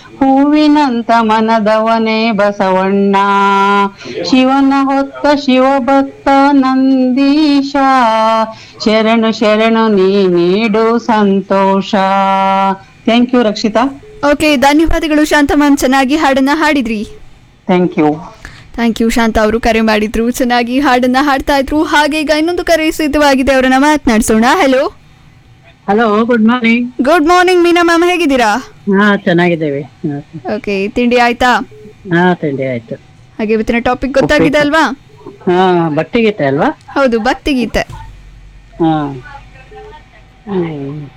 ಹೂವಿನಂತ ಮನದವನೇ ಬಸವಣ್ಣ ಶಿವನ ಹೊತ್ತ ಶಿವಭಕ್ತ ನಂದೀಶ ಶರಣು ಶರಣು ನೀ ನೀಡು ಸಂತೋಷ ಥ್ಯಾಂಕ್ ಯು ರಕ್ಷಿತಾ ಓಕೆ ಧನ್ಯವಾದಗಳು ಶಾಂತ ಮ್ಯಾಮ್ ಚೆನ್ನಾಗಿ ಹಾಡನ್ನ ಹಾಡಿದ್ರಿ thank you thank you Shantha ಅವರು ಕರೆ ಮಾಡಿದ್ರು ಚೆನ್ನಾಗಿ ಹಾಡನ್ನ ಹಾಡ್ತಾ ಇದ್ರು ಹಾಗೆ ಈಗ ಇನ್ನೊಂದು ಕರೆ ಸಿದ್ಧವಾಗಿದೆ ಅವರನ್ನ ಮಾತನಾಡಿಸೋಣ hello hello good morning good morning Meena ma'am ಹೇಗಿದ್ದೀರಾ ಹಾ ಚೆನ್ನಾಗಿದ್ದೇವೆ ಓಕೆ ತಿಂಡಿ ಆಯ್ತಾ ಹಾ ತಿಂಡಿ ಆಯ್ತು ಹಾಗೆ ಇವತ್ತಿನ ಟಾಪಿಕ್ ಗೊತ್ತಾಗಿದೆ ಅಲ್ವಾ ಹಾ ಬಟ್ಟೆಗೀತೆ ಅಲ್ವಾ ಹೌದು ಭಕ್ತಿಗೀತೆ ಹಾ ಹ್ಮ್